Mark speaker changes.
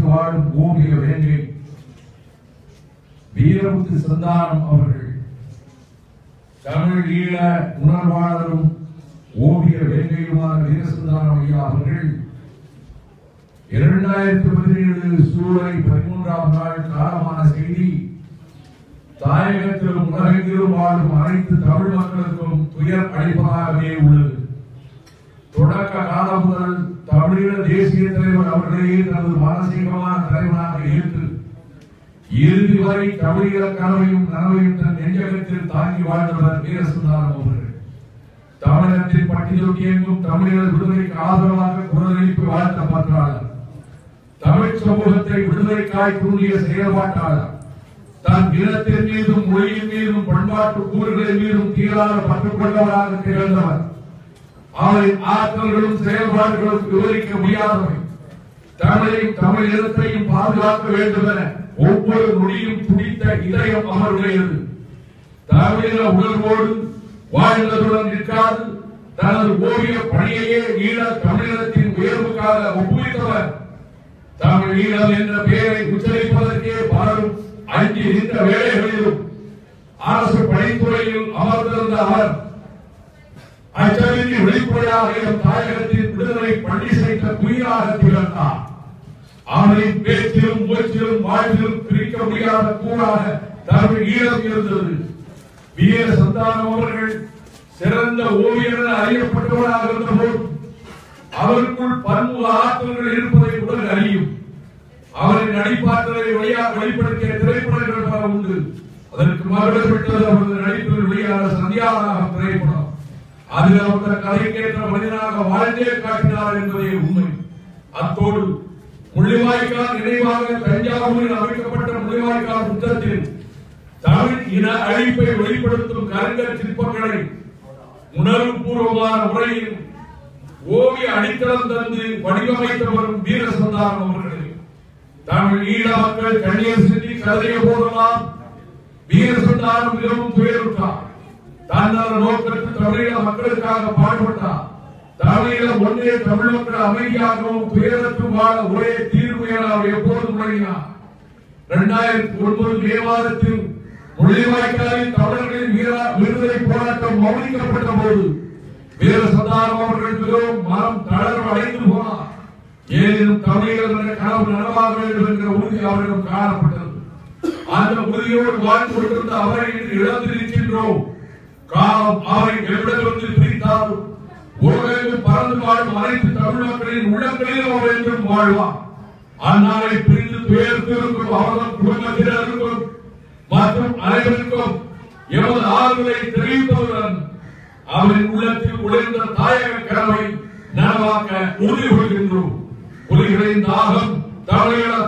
Speaker 1: உழைத்து வாழும் ஓவிய வேங்கை வீரமுத்து சந்தானம் அவர்கள் தமிழ் ஈழ உணர்வாளரும் ஓவிய வேங்கையுமான வீரசந்தானம் ஐயா அவர்கள் இரண்டாயிரத்தி பதினேழு சூலை பதிமூன்றாம் நாள் காலமான செய்தி தாயகத்திலும் உலகெங்கிலும் வாழும் அனைத்து தமிழ் மக்களுக்கும் துயர் அளிப்பதாகவே உள்ளது தொடக்க காலம் முதல் தமிழீழ தேசிய தலைவர் அவர்களையே தனது மானசீகமான தலைவராக ஏற்று இறுதி வரை தமிழீழ கனவையும் நனவையும் தன் நெஞ்சகத்தில் தாங்கி வாழ்ந்தவர் வீரசுந்தாரம் அவர்கள் தமிழகத்தின் பட்டி தொட்டி எங்கும் தமிழர் விடுதலைக்கு ஆதரவாக குரல் எழுப்பி வாழ்த்த பற்றாளர் தமிழ் சமூகத்தை விடுதலைக்காய் தூண்டிய செயல்பாட்டாளர் தன் இனத்தின் மீதும் மொழியின் மீதும் பண்பாட்டு கூறுகளின் மீதும் தீராத பற்று கொண்டவராக திகழ்ந்தவர் அவரின் ஆற்றல்களும் செயல்பாடுகளும் விவரிக்க முடியாதவை தமிழையும் தமிழ் இனத்தையும் பாதுகாக்க வேண்டும் என ஒவ்வொரு நொடியும் துடித்த இதயம் அவருடையது தமிழீழ உணர்வோடு வாழ்ந்ததுடன் நிற்காது தனது ஓவிய பணியையே ஈழ தமிழினத்தின் உயர்வுக்காக ஒப்புவித்தவர் தமிழ் ஈழம் என்ற பெயரை உச்சரிப்பதற்கே பலரும் அஞ்சு நின்ற வேளைகளிலும் அரசு பணித்துறையில் அமர்ந்திருந்த அவர் அச்சமின்றி வெளிப்படையாக எம் தாயகத்தின் விடுதலை பள்ளி செய்த குயிலாக திகழ்ந்தார் அவரின் பேச்சிலும் மூச்சிலும் வாழ்விலும் பிரிக்க முடியாத கூறாக தமிழ் ஈழம் இருந்தது வீர சந்தானம் அவர்கள் சிறந்த ஓவியர் என அறியப்பட்டவராக இருந்தபோது அவருக்குள் பன்முக ஆற்றல்கள் இருப்பதை உடல் அறியும் அவரின் நடிப்பாற்றலை வழியாக வெளிப்படுத்திய திரைப்படங்கள் பல உண்டு அதற்கு மறுபடி விட்டது அவரது நடிப்பில் வெளியான சந்தியாராக திரைப்படம் அதில் அவர் கதைக்கேற்ற மனிதனாக வாழ்ந்தே காட்டினார் என்பதே உண்மை அத்தோடு முள்ளிவாய்க்கால் நினைவாக தஞ்சாவூரில் அமைக்கப்பட்ட முள்ளிவாய்க்கால் புத்தகத்தில் தமிழ் இன அழிப்பை வெளிப்படுத்தும் கருங்கல் சிற்பங்களை உணர்வுபூர்வமான முறையில் ஓவிய அடித்தளம் தந்து வடிவமைத்து வரும் வீரசந்தானம் அவர்களே தமிழ் ஈழ மக்கள் கண்ணீர் சிந்தி கதறிய போதெல்லாம் வீரசந்தானம் மிகவும் துயருற்றார் தன்னல நோக்கத்தில் தமிழீழ மக்களுக்காக பாடுபட்டார் தமிழீழ ஒன்றே தமிழ் மக்கள் அமைதியாகவும் துயரத்து வாழ ஒரே தீர்வு என அவர் எப்போதும் முழங்கினார் இரண்டாயிரத்தி ஒன்பது மே மாதத்தில் முள்ளிவாய்க்காலில் தமிழர்களின் வீர- விடுதலை போராட்டம் மௌனிக்கப்பட்ட போது வீர சந்தானம் அவர்கள் மிகவும் மனம் தளர்வு அடைந்து போனார் ஏனெனும் தமிழர்கள் என்ற கனவு நனவாக வேண்டும் என்கிற உறுதி அவரிடம் காணப்பட்டது அந்த உறுதியோடு வாழ்ந்து கொண்டிருந்த அவரை இன்று இழந்திருக்கின்றோம் காலம் அவரை எவ்விடத்திலிருந்து பிரித்தாலும் உலகெங்கும் பறந்து வாழும் அனைத்து தமிழ் மக்களின் உள்ளங்களிலும் அவர் என்றும் வாழ்வார் அந்நாளை பிரிந்து துயர்த்து இருக்கும் அவர்கள் குடும்பத்தினருக்கும் மற்றும் அனைவருக்கும் எமது ஆறுதலை தெரிவிப்பதுடன் அவரின் உள்ளத்தில் உழைந்த தாயக கனவை நனவாக்க உறுதி கொள்கின்றோம் புலிகளின் தாகம் தமிழக